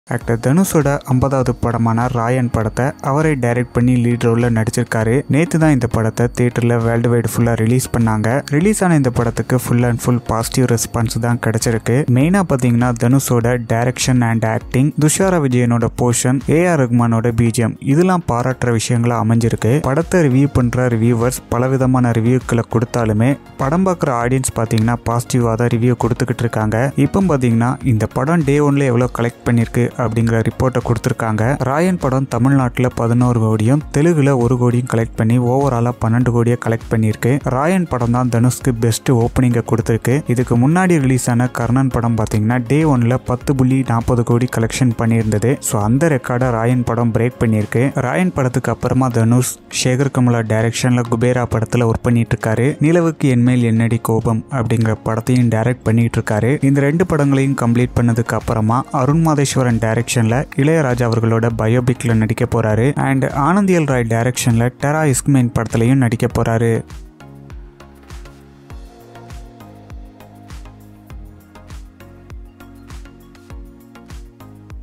actor தனுஷோட ஐம்பதாவது படமான ராயன் படத்தை அவரே டைரக்ட் பண்ணி லீட் ரோலில் நடிச்சிருக்காரு நேற்று தான் இந்த படத்தை தேட்டரில் வேர்ல்டு வைடு ஃபுல்லாக ரிலீஸ் பண்ணாங்க ரிலீஸ் ஆன இந்த படத்துக்கு full and full positive response தான் கிடைச்சிருக்கு மெயினாக பார்த்தீங்கன்னா தனுஷோட டைரக்ஷன் அண்ட் ஆக்டிங் துஷாரா விஜயனோட போர்ஷன் ஏஆர் ரஹ்மானோட பிஜிஎம் இதெல்லாம் பாராட்டுற விஷயங்களா அமைஞ்சிருக்கு படத்தை ரிவ்யூ பண்ணுற ரிவ்யூவர்ஸ் பலவிதமான ரிவ்யூக்களை கொடுத்தாலுமே படம் பார்க்குற ஆடியன்ஸ் பார்த்தீங்கன்னா பாசிட்டிவாக தான் ரிவ்யூ கொடுத்துக்கிட்டு இருக்காங்க இப்போ பார்த்தீங்கன்னா இந்த படம் டே ஒன்ல எவ்வளோ கலெக்ட் பண்ணியிருக்கு அப்படிங்கிற ரிப்போர்ட்டை கொடுத்துருக்காங்க ராயன் படம் தமிழ்நாட்டில் பதினோரு கோடியும் தெலுங்குல ஒரு கோடியும் கலெக்ட் பண்ணி ஓவராலாக பன்னெண்டு கோடியை கலெக்ட் பண்ணியிருக்கு ராயன் படம் தான் தனுஷ்க்கு பெஸ்ட் ஓப்பனிங்கை கொடுத்துருக்கு இதுக்கு முன்னாடி ரிலீஸ் ஆன கர்ணன் படம் பார்த்தீங்கன்னா டே ஒன்ல பத்து புள்ளி நாற்பது கோடி கலெக்ஷன் பண்ணியிருந்தது ஸோ அந்த ரெக்கார்டை ராயன் படம் பிரேக் பண்ணியிருக்கு ராயன் படத்துக்கு அப்புறமா தனுஷ் சேகர் கமலா டைரக்ஷனில் குபேரா படத்தில் ஒர்க் பண்ணிட்டு இருக்காரு நிலவுக்கு என்மேல் என்னடி கோபம் அப்படிங்கிற படத்தையும் டைரக்ட் பண்ணிட்டு இருக்காரு இந்த ரெண்டு படங்களையும் கம்ப்ளீட் பண்ணதுக்கு அப்புறமா அருண் மாதேஸ்வரன் டைரக்ஷன்ல இளையராஜா அவர்களோட பயோபிக்ல நடிக்க போறாரு அண்ட் ஆனந்தியல் ராய் டைரக்ஷன்ல டெரா இஸ்க்மேன் படத்துலையும் நடிக்க போறாரு